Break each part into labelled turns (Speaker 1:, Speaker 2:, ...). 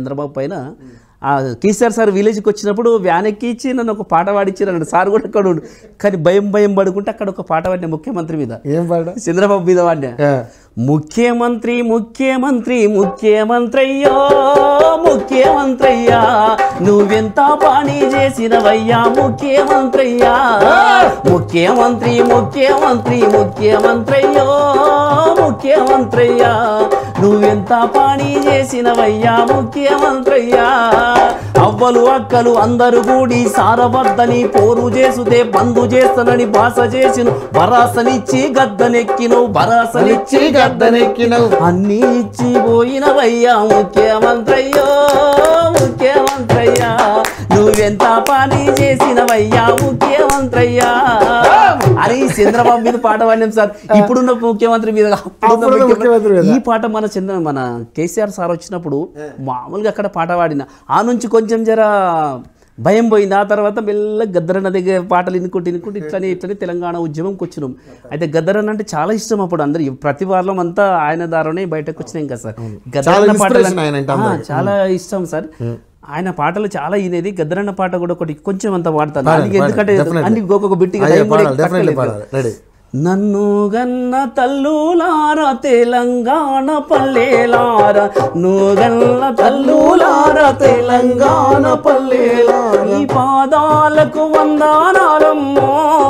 Speaker 1: చంద్రబాబు పైన ఆ కేసీఆర్ సార్ విలేజ్కి వచ్చినప్పుడు వ్యాన్ ఎక్కించి నన్ను ఒక పాట పాడిచ్చారు అన్నాడు సార్ కూడా అక్కడ ఉండు కానీ భయం భయం పడుకుంటే అక్కడ ఒక పాట పాడిన ముఖ్యమంత్రి మీద
Speaker 2: ఏం పాట
Speaker 1: చంద్రబాబు మీద వాడినా
Speaker 2: ఆ.
Speaker 1: ముఖ్యమంత్రి ముఖ్యమంత్రి ముఖ్యమంత్రయ్యో ముఖ్యమంత్రయ్యా నువ్వెంత పని చేసినవయ్యా ముఖ్యమంత్రయ్యా ముఖ్యమంత్రి ముఖ్యమంత్రి ముఖ్యమంత్రయ్యో ముఖ్యమంత్రయ్యా నువ్వెంత పని చేసినవయ్యా ముఖ్యమంత్రయ్యా అవ్వలు అక్కలు అందరూ కూడి సారవద్దని పోరు చేసుతే బంధు చేస్తానని భాష చేసిన భరాసనిచ్చి గద్దనెక్కిను భరాసనిచ్చి
Speaker 2: గద్దనెక్కినవు
Speaker 1: అన్ని ఇచ్చి పోయినవయ్యా ముఖ్యమంత్రయ్యో ముఖ్యమంత్రయ్యా నువ్వెంత పని చేసినవయ్యా ముఖ్యమంత్రయ్యా అని చంద్రబాబు మీద పాట పాడినాం సార్ ఇప్పుడున్న ముఖ్యమంత్రి మీద అప్పుడున్న
Speaker 2: అప్పుడున్న ముఖ్యమంత్రి మీద.
Speaker 1: ఈ పాట మన చంద్ర మన కేసీఆర్ సార్ వచ్చినప్పుడు మామూలుగా అక్కడ పాట పాడిన ఆ నుంచి కొంచెం జర భయం పోయింది ఆ తర్వాత మెల్ల గద్దరన్న దగ్గర పాటలు ఇనుకుంటూ ఇనుకుంటూ ఇట్లనే ఇట్లనే తెలంగాణ ఉద్యమంకి వచ్చినాం అయితే గద్దరన్న అంటే చాలా ఇష్టం అప్పుడు అందరు ప్రతి వారం అంతా ఆయన ద్వారానే బయటకు వచ్చినాం కదా సార్ గద్దరన్న పాటలు
Speaker 2: inspiration ఆయన అంటే
Speaker 1: ఆ, చాలా ఇష్టం సార్ ఆయన పాటలు చాలా ఈనేది గద్దరన్న పాట కూడా ఒకటి కొంచెం అంత పాడతాను
Speaker 2: పాడండి,
Speaker 1: అందుకే ఎందుకంటే
Speaker 2: పాడండి, definitely.
Speaker 1: అన్ని ఒక్కొక్క బిట్టిగా
Speaker 2: అయ్యో,
Speaker 1: టైం కూడా
Speaker 2: పాడాలి డెఫినెట్లీ
Speaker 1: తక్కువ
Speaker 2: పాడాలి రెడీ
Speaker 1: నన్ను గన్న తల్లులార తెలంగాణ పల్లెలార నుగన్న తల్లులార తెలంగాణ పల్లెలార ఈ పాదాలకు వందనాలమ్మో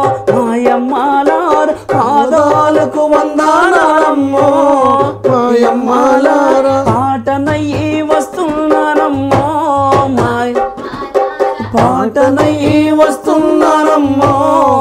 Speaker 1: మాయమ్మాలార పాదాలకు వందనాలమ్మో మాయమ్మాలార పాటనయ్యి వస్తున్నానమ్మో మాయ పాటనయ్యి వస్తున్నానమ్మో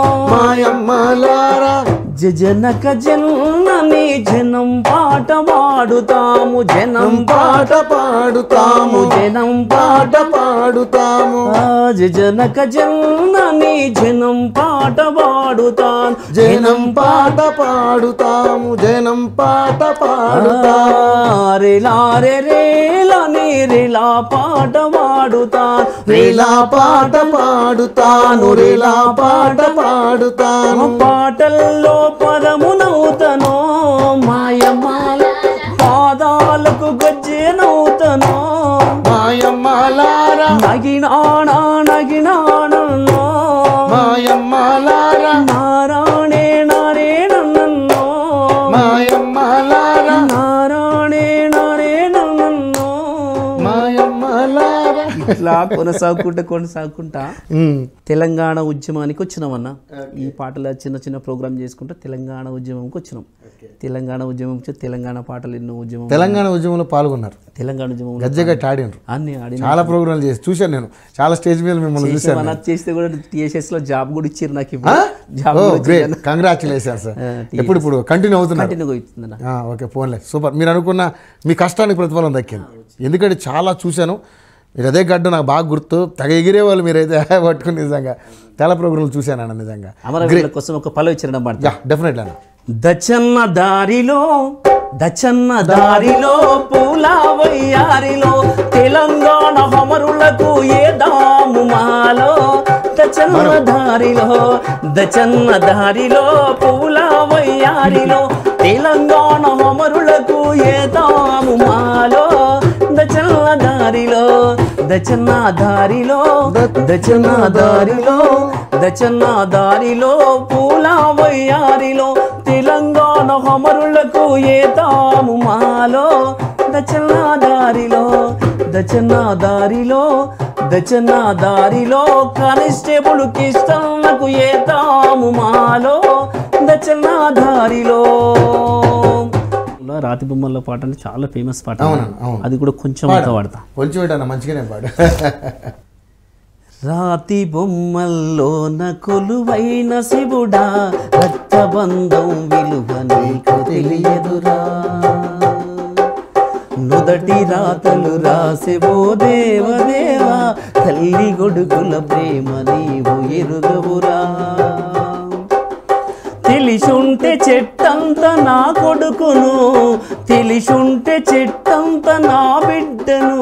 Speaker 2: మాయమ్మలారా
Speaker 1: జనక జనని జనం పాట పాడుతాము జనం
Speaker 2: పాట పాడుతాము
Speaker 1: జనం పాట
Speaker 2: పాట పాడుతాము
Speaker 1: జనక జనని జనం పాట పాడుతాను
Speaker 2: జనం పాట పాడుతాము జనం పాట పాడుతాము
Speaker 1: రేలారే రేలని రేలా పాట పాడుతాను
Speaker 2: రేలా పాట పాడుతాను రేలా పాట పాడుతాను
Speaker 1: పాటల్లో పరమునవుతనో మాయమాల పాదాలకు గజ్జెనవుతనో
Speaker 2: మాయమ్మలారా
Speaker 1: నగినానా నగినానన్నో
Speaker 2: మాయమ్మలారా
Speaker 1: నారాణే నారే నన్నన్నో
Speaker 2: మాయమ్మలారా
Speaker 1: నారాణే నారే నన్నన్నో
Speaker 2: మాయమ్మలారా
Speaker 1: ఇట్లా కొనసాగుకుంటా కొనసాగుకుంటా
Speaker 2: ఉమ్.
Speaker 1: తెలంగాణ ఉద్యమానికి వచ్చినామన్న ఈ పాటల చిన్న చిన్న ప్రోగ్రామ్ చేసుకుంటా తెలంగాణ ఉద్యమంకి వచ్చినాం తెలంగాణ ఉద్యమం వచ్చి తెలంగాణ పాటలు ఎన్నో ఉద్యమం
Speaker 2: తెలంగాణ ఉద్యమంలో పాల్గొన్నారు
Speaker 1: తెలంగాణ ఉద్యమం
Speaker 2: గజ్జగట్టి ఆడినారు
Speaker 1: అన్ని ఆడిన
Speaker 2: చాలా ప్రోగ్రాంలు చేసి చూశాను నేను చాలా స్టేజ్ మీద మిమ్మల్ని చూశాను
Speaker 1: మన చేస్తే కూడా టీఎస్ఎస్ లో జాబ్ కూడా ఇచ్చారు నాకు ఇప్పుడు జాబ్
Speaker 2: ఓ
Speaker 1: కూడా
Speaker 2: గ్రేట్ కంగ్రాచులేషన్ సార్ ఎప్పుడు ఇప్పుడు కంటిన్యూ అవుతున్నారు
Speaker 1: కంటిన్యూగా అవుతుందన్న
Speaker 2: ఆ, ఓకే పోన్లే సూపర్ మీరు అనుకున్న మీ కష్టానికి ప్రతిఫలం దక్కింది ఎందుకంటే చాలా చూశాను మీరు అదే గడ్డ నాకు బాగా గుర్తు తెగ ఎగిరే వాళ్ళు మీరైతే పట్టుకుని నిజంగా చాలా ప్రోగ్రాంలు చూశాను అన్న నిజంగా
Speaker 1: అమరవీరుల కోసం ఒక పలు ఇచ్చారు అన్నమాట
Speaker 2: యా డెఫినెట్లీ అన్న
Speaker 1: దచన్న దారిలో దచన్న దారిలో పూల వయ్యారిలో తెలంగాణ హమరులకు ఏ దాము మాలో దచన్న దారిలో దచన్న దారిలో పూల వయ్యారిలో తెలంగాణ హమరులకు ఏ దాము మాలో దచన్న దారిలో దచన్న దారిలో దచన్న దారిలో దచన్న దారిలో పూల వయ్యారిలో తెలంగాణ హమరులకు ఏ తాము మాలో దచన్న దారిలో దచన్న దారిలో దచన్న దారిలో కానిస్టేబుల్ కిష్టన్నకు ఏ తాము మాలో దచన్న దారిలో రాతి బొమ్మల్లో పాట అంటే చాలా ఫేమస్ పాట
Speaker 2: అవునన్నా, అవును.
Speaker 1: అది కూడా కొంచెం అంత పాడతా
Speaker 2: కొంచెం ఏంటన్న మంచిగానే పాడు
Speaker 1: రాతి బొమ్మల్లోన కొలువైన శివుడా రక్తబంధం విలువ నీకు తెలియదురా నుదటి రాతలు రాసెవో దేవదేవా తల్లి గొడుగుల ప్రేమ నీవు ఎరుగవురా తెలిసుంటే చెట్టంత నా కొడుకును తెలిసుంటే చెట్టంత నా బిడ్డను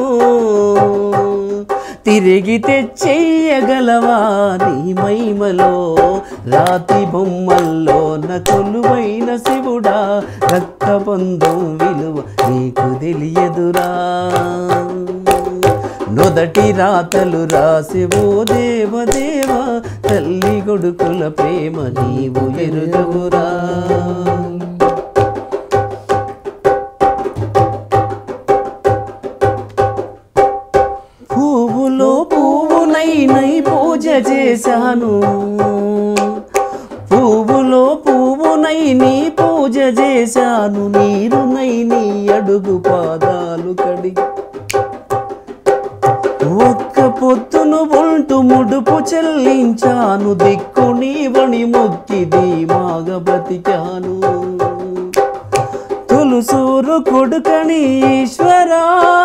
Speaker 1: తిరిగి తెచ్చేయగలవా నీ మైమలో రాతి బొమ్మల్లో నకులువైన శివుడా రక్తబంధం విలువ నీకు తెలియదురా నొదటి రాతలు రాసివో దేవ దేవ తల్లి కొడుకుల ప్రేమ నీవు ఎరుగవురా పువ్వులో పువ్వునై నై పూజ చేశాను పువ్వులో పువ్వునై నీ పూజ చేశాను నీరునై నీ అడుగు పాదాలు కడిగి ఒక్క పొత్తును ఒంటు ముడుపు చెల్లించాను దిక్కు నీవని మొక్కి ధీమాగ బ్రతికాను తులుసూరు కొడుకని ఈశ్వరా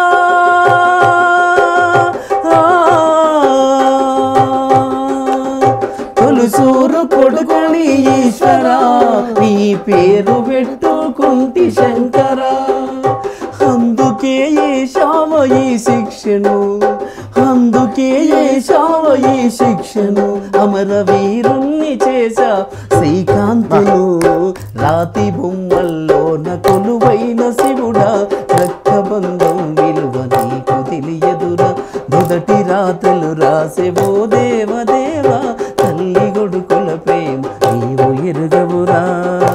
Speaker 1: తులుసూరు కొడుకని ఈశ్వరా నీ పేరు పెట్టుకుంటి శంకరా అందుకే ఏషావ ఈ శిక్షను అందుకే ఏషావ ఈ శిక్షను అమర వీరుణ్ణి చేశా శ్రీకాంతును రాతి బొమ్మల్లోన కొలువైన శివుడా రక్తబంధం విలువ నీకు తెలియదురా మొదటి రాతలు రాసేవో దేవ దేవ తల్లి కొడుకుల ప్రేమ నీవు ఎరుగవురా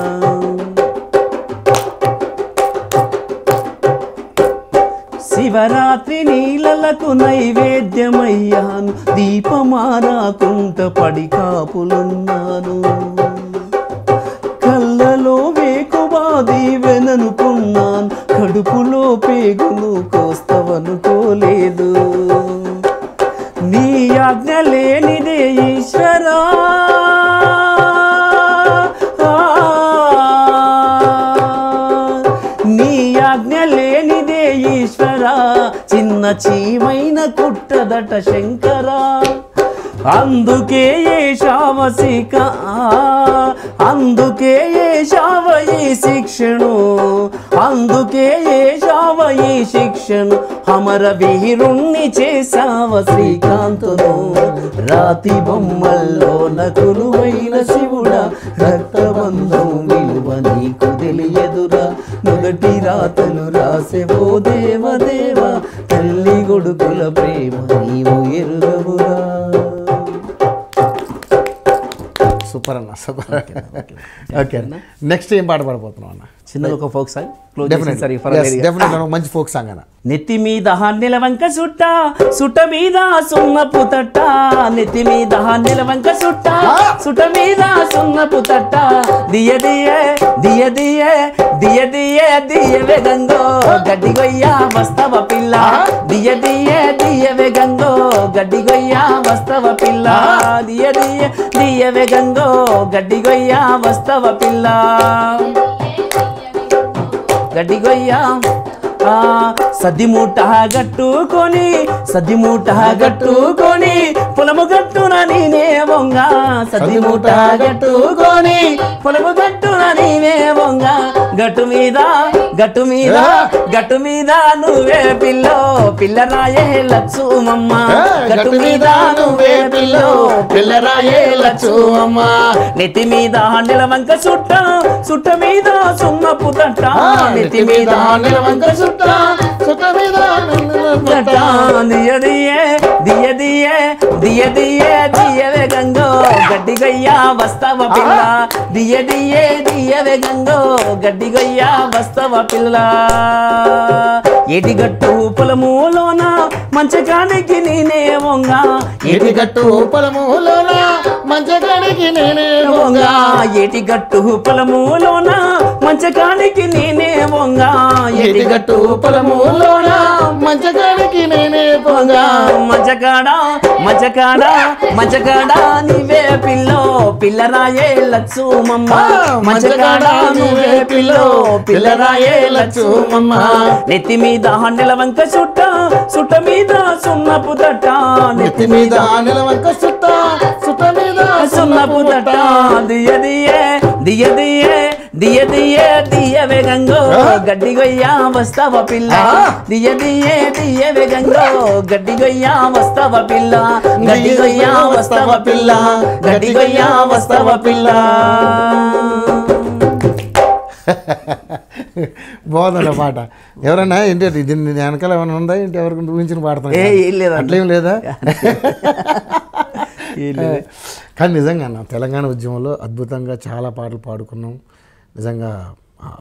Speaker 1: శివరాత్రి నీళ్ళలకు నైవేద్యమయ్యాను దీపమారాకుంట పడి కాపులున్నాను కళ్ళలో వేకువాది వెననుకున్నాను కడుపులో పేగును కోస్తవనుకోలేదు నీ ఆజ్ఞ లేనిదే ఈశ్వరా నీ ఆజ్ఞ లేనిదే ఈశ్వరా చిన్న చీమైన కుట్టదట శంకరా అందుకే ఏ శావసిక అందుకే ఏ శావ ఈ శిక్షను అందుకే ఏ శావ ఈ శిక్షను అమర వీరుణ్ణి చేసావ శ్రీకాంతును రాతి బొమ్మల్లో నకులువైన శివుడా రక్తబంధం విలువ నీకు తెలియదురా మొదటి రాతలు రాసేవో దేవ దేవ తల్లి కొడుకుల ప్రేమ నీవు ఎరుగవురా
Speaker 2: సూపర్ అన్న సూపర్ ఓకే నెక్స్ట్ ఏం పాట పాడబోతున్నావు అన్న
Speaker 1: చిన్నది ఒక ఫోక్ సాంగ్ క్లోజ్
Speaker 2: డెఫినెట్
Speaker 1: చేసేసరి పర్వాలేదు
Speaker 2: డెఫినెట్ మంచి ఫోక్ సాంగ్ అన్న
Speaker 1: నెత్తి మీద నిలవంక సుట్ట సుట్ట మీద సున్నపు తట్ట నెత్తి మీద నిలవంక సుట్ట సుట్ట మీద సున్నపు తట్ట దియ దియ దియ దియ దియ దియ దియ వెగంగో గడ్డి గొయ్య వస్తవ పిల్ల దియ దియ దియ వెగంగో గడ్డి గొయ్య వస్తవ పిల్ల దియ దియ దియ వెగంగో గడ్డి గొయ్య వస్తవ పిల్ల గడ్డి గొయ్య ఆ సద్ది మూట గట్టుకొని సద్ది మూట గట్టుకొని పొలము గట్టున నేనే వంగ సద్ది మూట గట్టుకొని పొలము గట్టున నేనే వంగ గట్టు మీద గట్టు మీద గట్టు మీద నువ్వే పిల్లో పిల్లరాయే లచ్చుమమ్మ గట్టు మీద నువ్వే పిల్లో పిల్లరాయే లచ్చుమమ్మ నెత్తి మీద నిలవంక సుట్ట సుట్ట మీద సున్నపు తట్ట నెత్తి మీద నిలవంక సుట్ట
Speaker 2: సుట్ట మీద
Speaker 1: తట్ట దియ దియే దియ దియే దియ దియే దియవే గంగో గడ్డి గయ్యా వస్తావ పిల్ల దియ దియే దియవే గంగో గడ్డి గయ్యా వస్తావ పిల్ల ఏటిగట్టు పొలములోన మంచకానికి నేనే వంగ
Speaker 2: ఎటిగట్టు పొలములోన మంచగానికి నేనే
Speaker 1: వంగ ఏటిగట్టు పొలములోన మంచకానికి నేనే వంగ
Speaker 2: ఎటిగట్టు పొలములోన మంచగానికి నేనే
Speaker 1: వంగ మంచకాడ మంచకాడ మంచకాడ నీవే పిల్లో పిల్లరాయే లచ్చు మమ్మ మంచకాడ నువ్వే పిల్లో పిల్లరాయే లచ్చు మమ్మ నెత్తి మీద హండెల వంక సుట్ట సుట్ట మీద సున్నపు తట్ట
Speaker 2: నెత్తి మీద నిలవంక సుట్ట సుట్ట మీద
Speaker 1: సున్నపు తట్ట దియ దియే దియ దియే దియ దియే దియ వేగంగో గడ్డి గొయ్యా వస్తావ పిల్ల దియ దియే దియ వేగంగో గడ్డి గొయ్యా వస్తావ పిల్ల గడ్డి గొయ్యా వస్తావ పిల్ల గడ్డి గొయ్యా వస్తావ పిల్ల
Speaker 2: బాగుందండి ఆ పాట ఎవరన్నా ఏంటి దీన్ని వెనకాల ఏమైనా ఉందా ఏంటి ఎవరికి ఊహించిన పాడతాం
Speaker 1: ఏ, ఏం లేదండి.
Speaker 2: అట్లేం లేదా
Speaker 1: ఏం లేదు.
Speaker 2: కానీ నిజంగా అన్న తెలంగాణ ఉద్యమంలో అద్భుతంగా చాలా పాటలు పాడుకున్నాం నిజంగా